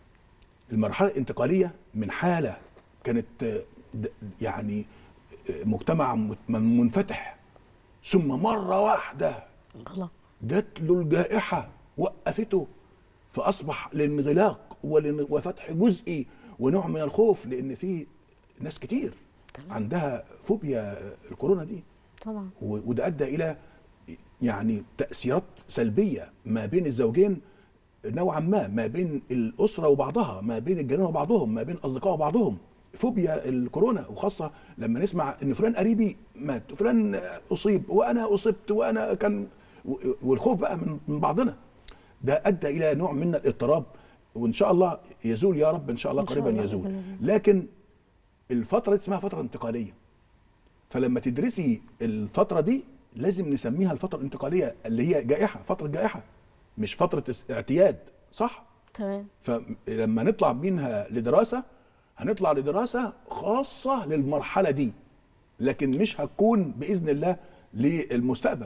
المرحله الانتقاليه من حاله كانت آه، د- يعني آه، مجتمع مت- منفتح ثم مره واحده غلط جات له الجائحة وقفته فأصبح الانغلاق ولن- وفتح جزئي ونوع من الخوف لأن في ناس كتير تمام. عندها فوبيا الكورونا دي طبعا و- وده أدى إلى يعني تأثيرات سلبية ما بين الزوجين نوعا ما ما بين الأسرة وبعضها ما بين الجيران وبعضهم ما بين أصدقاء وبعضهم فوبيا الكورونا وخاصة لما نسمع إن فلان قريبي مات وفلان أصيب وأنا أصبت وأنا كان و- والخوف بقى من من بعضنا ده أدى إلى نوع من الاضطراب وإن شاء الله يزول يا رب إن شاء الله إن شاء قريبا الله يزول بإذن الله. لكن الفترة دي اسمها فترة انتقالية فلما تدرسي الفترة دي لازم نسميها الفترة الانتقالية اللي هي جائحة فترة جائحة مش فترة اس- اعتياد صح؟ تمام فلما نطلع منها لدراسة هنطلع لدراسة خاصة للمرحلة دي لكن مش هتكون بإذن الله للمستقبل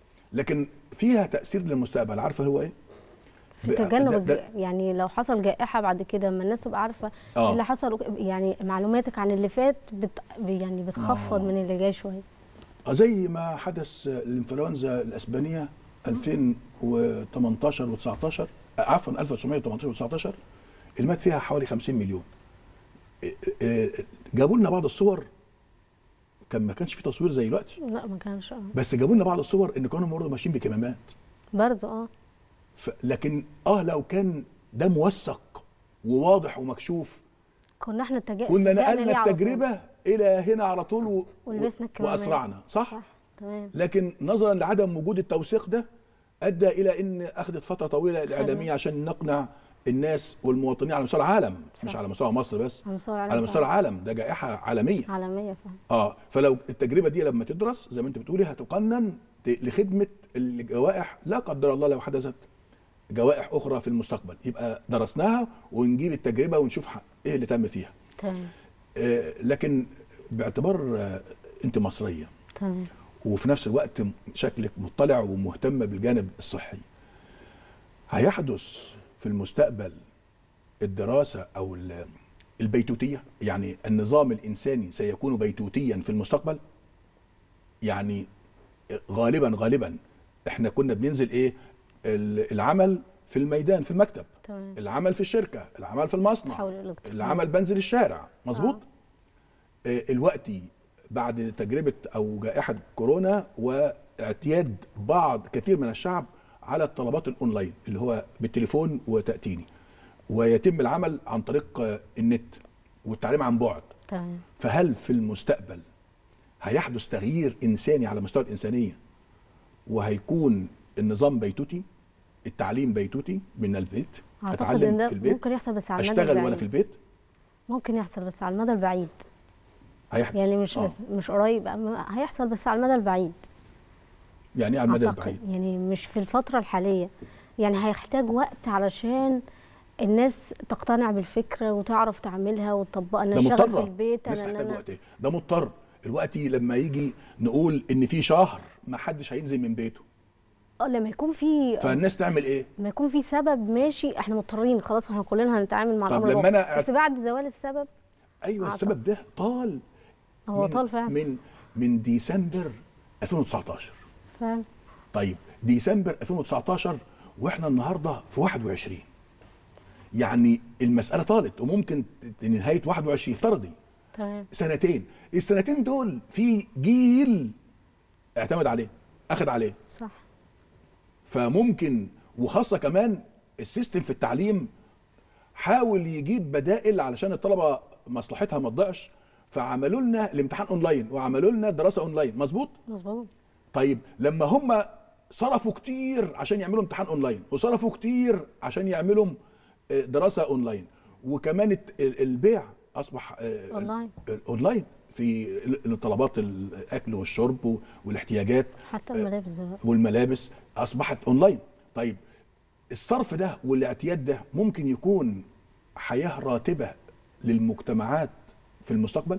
لكن فيها تأثير للمستقبل عارفة هو ايه؟ في ب- تجنب ده- الج... ده- يعني لو حصل جائحة بعد كده اما الناس تبقى عارفة آه. إيه اللي حصل يعني معلوماتك عن اللي فات بت... يعني بتخفض آه. من اللي جاي شوية آه، زي ما حدث الانفلونزا الاسبانيه 2018 و19 عفوا 1918 و19 اللي مات فيها حوالي 50 مليون إيه، إيه، جابوا لنا بعض الصور كان ما كانش في تصوير زي دلوقتي لا ما كانش اه بس جابوا لنا بعض الصور ان كانوا برضه ماشيين بكمامات برضه اه ف... لكن اه لو كان ده موثق وواضح ومكشوف كنا احنا اتجه كنا اتجهنا ليه نقلنا على طول. التجربه الى هنا على طول و... ولبسنا الكمامات. واسرعنا صح؟ صح تمام لكن نظرا لعدم وجود التوثيق ده ادى الى ان اخذت فتره طويله الاعلاميه عشان نقنع الناس والمواطنين على مستوى العالم صح. مش على مستوى مصر بس على مستوى العالم على مستوى العالم ده جائحه عالميه عالمية فاهم اه فلو التجربه دي لما تدرس زي ما انت بتقولي هتقنن ت- لخدمه الجوائح لا قدر الله لو حدثت جوائح اخرى في المستقبل يبقى درسناها ونجيب التجربه ونشوف ح- ايه اللي تم فيها تمام آه لكن باعتبار آه انت مصريه تمام وفي نفس الوقت شكلك مطلع ومهتمه بالجانب الصحي هيحدث في المستقبل الدراسه او ال- البيتوتيه يعني النظام الانساني سيكون بيتوتيا في المستقبل يعني غالبا غالبا احنا كنا بننزل ايه ال- العمل في الميدان في المكتب تمام العمل في الشركه العمل في المصنع تحول الالكتروني العمل بنزل الشارع مظبوط آه. الوقت بعد تجربه او جائحه كورونا واعتياد بعض كثير من الشعب على الطلبات الاونلاين اللي هو بالتليفون وتاتيني ويتم العمل عن طريق آه، النت والتعليم عن بعد تمام فهل في المستقبل هيحدث تغيير انساني على مستوى الانسانيه وهيكون النظام بيتوتي التعليم بيتوتي من البيت اعتقد ان اتعلم ده في البيت ممكن يحصل بس على المدى اشتغل وانا البعيد في البيت ممكن يحصل بس على المدى البعيد هيحدث يعني مش آه. بس مش قريب أما هيحصل بس على المدى البعيد يعني إيه على المدى أعتقد. البعيد يعني مش في الفترة الحالية يعني هيحتاج وقت علشان الناس تقتنع بالفكرة وتعرف تعملها وتطبقها انا ده اشتغل في مضطر البيت لسه انا إن محتاج انا وقت ايه ده مضطر الوقت لما يجي نقول ان في شهر ما حدش هينزل من بيته اه لما يكون في فالناس تعمل ايه لما يكون في سبب ماشي احنا مضطرين خلاص احنا كلنا هنتعامل مع طب الامر لما الواقع. أنا بس بعد زوال السبب ايوه أعتقد. السبب ده طال هو من طال فعلا من من ديسمبر 2019 فعلا طيب ديسمبر 2019 واحنا النهارده في 21 يعني المساله طالت وممكن نهايه 21 افترضي تمام سنتين السنتين دول في جيل اعتمد عليه اخذ عليه صح فممكن وخاصه كمان السيستم في التعليم حاول يجيب بدائل علشان الطلبه مصلحتها ما تضيعش فعملوا لنا الامتحان اونلاين وعملوا لنا دراسه اونلاين مظبوط مظبوط طيب لما هم صرفوا كتير عشان يعملوا امتحان اونلاين وصرفوا كتير عشان يعملوا آه، دراسه اونلاين وكمان الت- ال- البيع اصبح آه، أونلاين. ال- اونلاين في ال- طلبات الاكل والشرب و- والاحتياجات حتى الملابس دلوقتي والملابس اصبحت اونلاين طيب الصرف ده والاعتياد ده ممكن يكون حياه راتبه للمجتمعات في المستقبل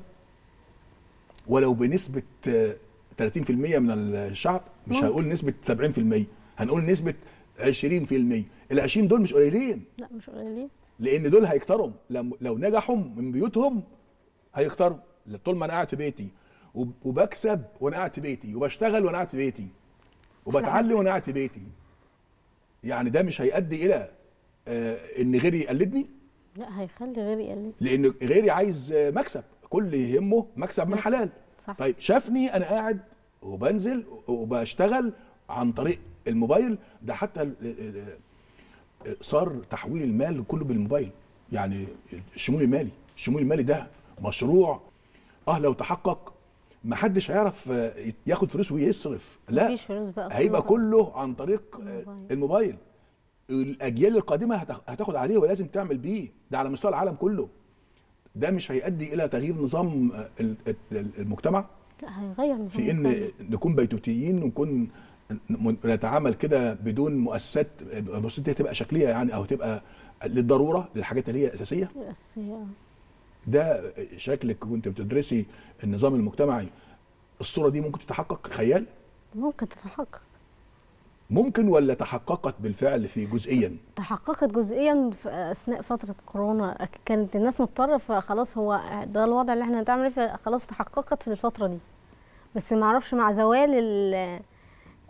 ولو بنسبه آه، 30% من الشعب مش ممكن. هنقول نسبه 70% هنقول نسبه 20% ال 20 دول مش قليلين لا مش قليلين لان دول هيكتروا لو لو نجحوا من بيوتهم هيكتروا طول ما انا قاعد في بيتي وب- وبكسب وانا قاعد في بيتي وبشتغل وانا قاعد في بيتي وبتعلم وانا قاعد في بيتي يعني ده مش هيؤدي الى آه ان غيري يقلدني لا هيخلي غيري يقلد لان غيري عايز آه، مكسب كل يهمه مكسب من مكسب. حلال صح طيب شافني انا قاعد وبنزل وبشتغل عن طريق الموبايل ده حتى ال- ال- ال- صار تحويل المال كله بالموبايل يعني الشمول المالي الشمول المالي ده مشروع اه لو تحقق ما حدش هيعرف آه، ياخد فلوس ويصرف لا مفيش فلوس بقى هيبقى كله كله عن طريق آه، الموبايل. الموبايل الاجيال القادمه هتاخ- هتاخد عليه ولازم تعمل بيه ده على مستوى العالم كله ده مش هيؤدي الى تغيير نظام آه، ال- ال- المجتمع لا هيغير نظام في ان كامل. نكون بيتوتيين ونكون ن- نتعامل كده بدون مؤسسات المؤسسات دي تبقى شكليه يعني او تبقى للضروره للحاجات اللي هي اساسيه الأساسية آه. ده شكلك وانت بتدرسي النظام المجتمعي الصوره دي ممكن تتحقق خيال ممكن تتحقق ممكن ولا تحققت بالفعل في جزئيا تحققت جزئيا في اثناء فتره كورونا كانت الناس مضطره فخلاص هو ده الوضع اللي احنا هنتعامل فيه فخلاص تحققت في الفتره دي بس ما اعرفش مع زوال ال-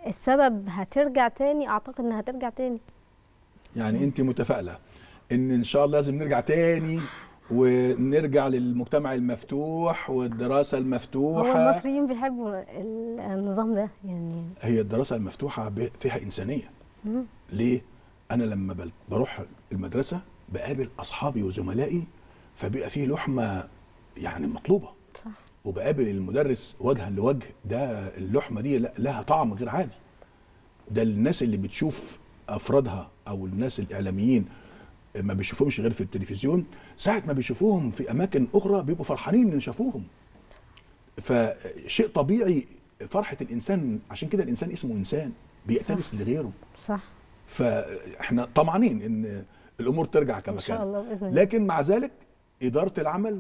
السبب هترجع تاني اعتقد انها هترجع تاني يعني انت متفائله ان ان شاء الله لازم نرجع تاني ونرجع للمجتمع المفتوح والدراسه هو المفتوحه المصريين بيحبوا ال- النظام ده يعني هي الدراسه المفتوحه ب- فيها انسانيه مم. ليه انا لما بل- بروح المدرسه بقابل اصحابي وزملائي فبيبقى فيه لحمه يعني مطلوبه صح وبقابل المدرس وجها لوجه ده اللحمه دي لا- لها طعم غير عادي ده الناس اللي بتشوف افرادها او الناس الاعلاميين ما بيشوفهمش غير في التلفزيون ساعه ما بيشوفوهم في اماكن اخرى بيبقوا فرحانين ان شافوهم فشيء طبيعي فرحه الانسان عشان كده الانسان اسمه انسان بيأتلس لغيره صح فاحنا طمعانين ان الامور ترجع كما ان شاء كانت الله باذن الله لكن مع ذلك اداره العمل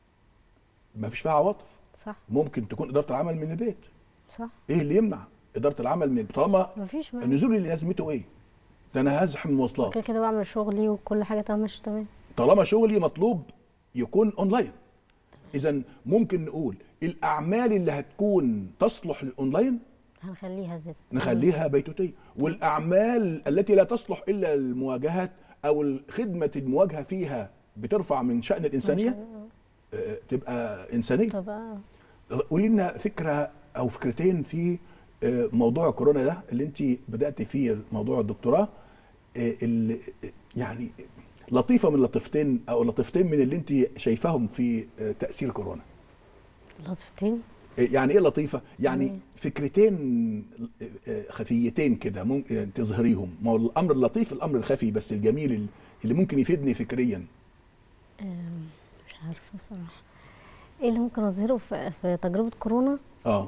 ما فيش فيها عواطف صح ممكن تكون اداره العمل من البيت صح ايه اللي يمنع اداره العمل من طالما مفيش مانع النزول اللي لازمته ايه ده انا هزحم المواصلات كده كده بعمل شغلي وكل حاجه تمام ماشيه تمام طالما شغلي مطلوب يكون اونلاين اذا ممكن نقول الاعمال اللي هتكون تصلح للاونلاين هنخليها زيت نخليها بيتوتيه والاعمال التي لا تصلح الا المواجهات او خدمه المواجهه فيها بترفع من شان الانسانيه آه، تبقى انسانيه طب آه، قولي لنا فكره او فكرتين في آه، موضوع كورونا ده اللي انت بدات فيه موضوع الدكتوراه آه، اللي يعني لطيفه من لطيفتين او لطيفتين من اللي انت شايفاهم في آه، تاثير كورونا لطفتين آه، يعني ايه لطيفه يعني مم. فكرتين آه، آه، خفيتين كده ممكن تظهريهم ما هو الامر اللطيف الامر الخفي بس الجميل اللي ممكن يفيدني فكريا آم، مش عارفه بصراحه ايه اللي ممكن اظهره في, في تجربه كورونا اه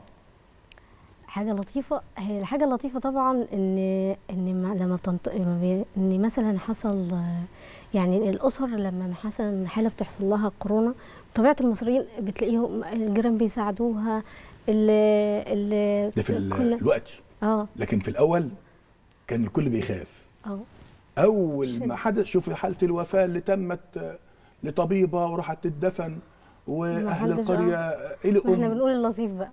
حاجه لطيفه هي الحاجه اللطيفه طبعا ان ان ما- لما بتنط... لما بي... ان مثلا حصل آه، يعني الاسر لما حصل حاله بتحصل لها كورونا طبيعه المصريين بتلاقيهم الجيران بيساعدوها ال ال ده في ال- كل- الوقت اه لكن في الاول كان الكل بيخاف اه اول شد. ما حدث شوفي حاله الوفاه اللي تمت آه، لطبيبه وراحت تدفن واهل محدش- القريه الى احنا ام بنقول اللطيف بقى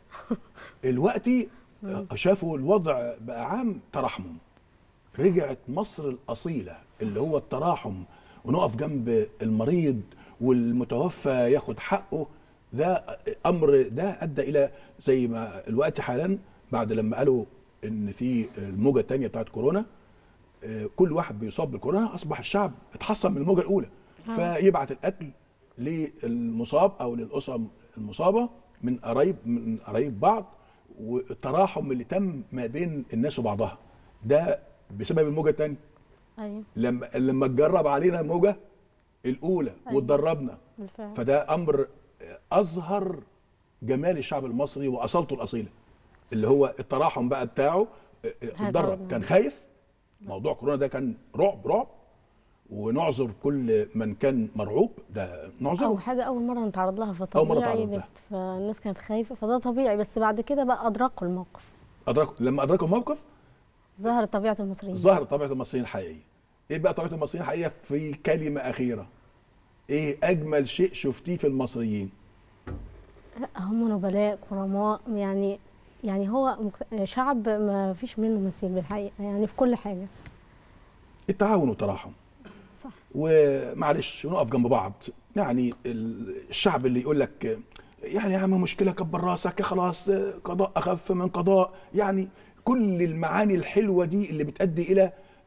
الوقتي شافوا الوضع بقى عام ترحموا رجعت مصر الاصيله اللي هو التراحم ونقف جنب المريض والمتوفى ياخد حقه ده امر ده ادى الى زي ما الوقت حالا بعد لما قالوا ان في الموجه الثانيه بتاعت كورونا آه، كل واحد بيصاب بالكورونا اصبح الشعب اتحصن من الموجه الاولى آه. فيبعت الاكل للمصاب او للاسره المصابه من قرايب من قرايب بعض والتراحم اللي تم ما بين الناس وبعضها ده بسبب الموجه الثانيه ايوه لما لما اتجرب علينا الموجه الاولى أيوة. واتدربنا بالفعل فده امر اظهر جمال الشعب المصري واصالته الاصيله اللي هو التراحم بقى بتاعه اتدرب كان خايف موضوع كورونا ده كان رعب رعب ونعذر كل من كان مرعوب ده او نعذره حاجه اول مره نتعرض لها أول مرة فطبيعي تعرض لها. بت- فالناس كانت خايفه فده طبيعي بس بعد كده بقى ادركوا الموقف أدرك لما ادركوا الموقف ظهرت طبيعه المصريين ظهرت طبيعه المصريين الحقيقيه ايه بقى طبيعه المصريين الحقيقيه في كلمه اخيره ايه اجمل شيء شفتيه في المصريين لا هم نبلاء كرماء يعني يعني هو مك- شعب ما فيش منه مثيل بالحقيقه يعني في كل حاجه التعاون والتراحم صح ومعلش ونقف جنب بعض يعني ال- الشعب اللي يقول لك يعني يا عم مشكله كبر راسك خلاص قضاء اخف من قضاء يعني كل المعاني الحلوه دي اللي بتؤدي الى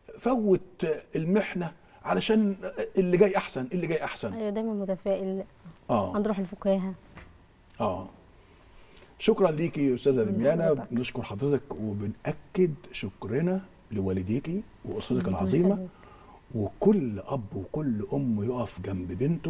فوت المحنه علشان اللي جاي احسن اللي جاي احسن ايوه دايما متفائل اه عند روح الفكاهه اه شكرا ليكي يا استاذه من دميانه حضرتك. بنشكر حضرتك وبنأكد شكرنا لوالديكي واسرتك ربنا العظيمه يخليك. وكل اب وكل ام يقف جنب بنته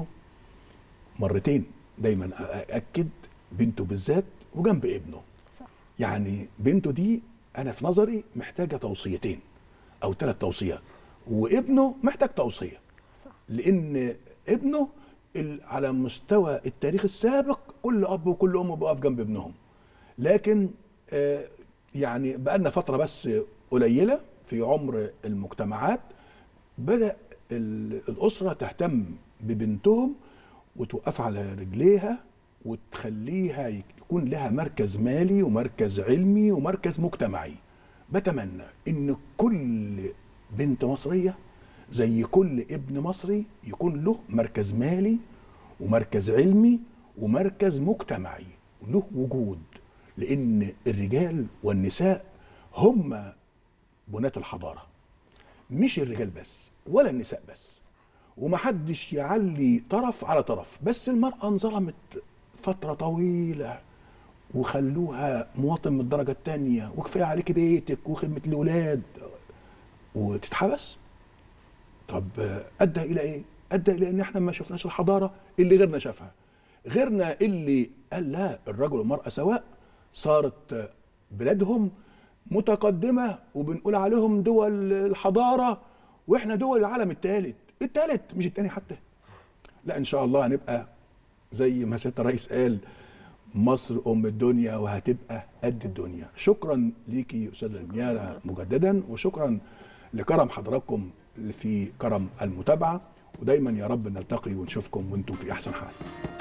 مرتين دايما ااكد بنته بالذات وجنب ابنه صح يعني بنته دي انا في نظري محتاجه توصيتين او ثلاث توصيات وابنه محتاج توصيه صح لان ابنه ال- على مستوى التاريخ السابق كل اب وكل ام بيقف جنب ابنهم لكن آه، يعني بقالنا فتره بس قليله في عمر المجتمعات بدا ال- الاسره تهتم ببنتهم وتوقف على رجليها وتخليها يكون لها مركز مالي ومركز علمي ومركز مجتمعي بتمنى ان كل بنت مصريه زي كل ابن مصري يكون له مركز مالي ومركز علمي ومركز مجتمعي له وجود لان الرجال والنساء هم بناة الحضاره مش الرجال بس ولا النساء بس ومحدش يعلي طرف على طرف بس المرأة انظلمت فترة طويلة وخلوها مواطن من الدرجة التانية وكفاية عليك بيتك وخدمة الأولاد وتتحبس طب أدى إلى إيه؟ أدى إلى إن إحنا ما شفناش الحضارة اللي غيرنا شافها غيرنا اللي قال لا الرجل والمرأة سواء صارت بلادهم متقدمة وبنقول عليهم دول الحضارة وإحنا دول العالم الثالث الثالث مش الثاني حتى لا إن شاء الله هنبقى زي ما سيادة الرئيس قال مصر ام الدنيا وهتبقى قد الدنيا شكرا ليكي استاذه ميانا مجددا وشكرا لكرم حضراتكم في كرم المتابعه ودايما يا رب نلتقي ونشوفكم وانتم في احسن حال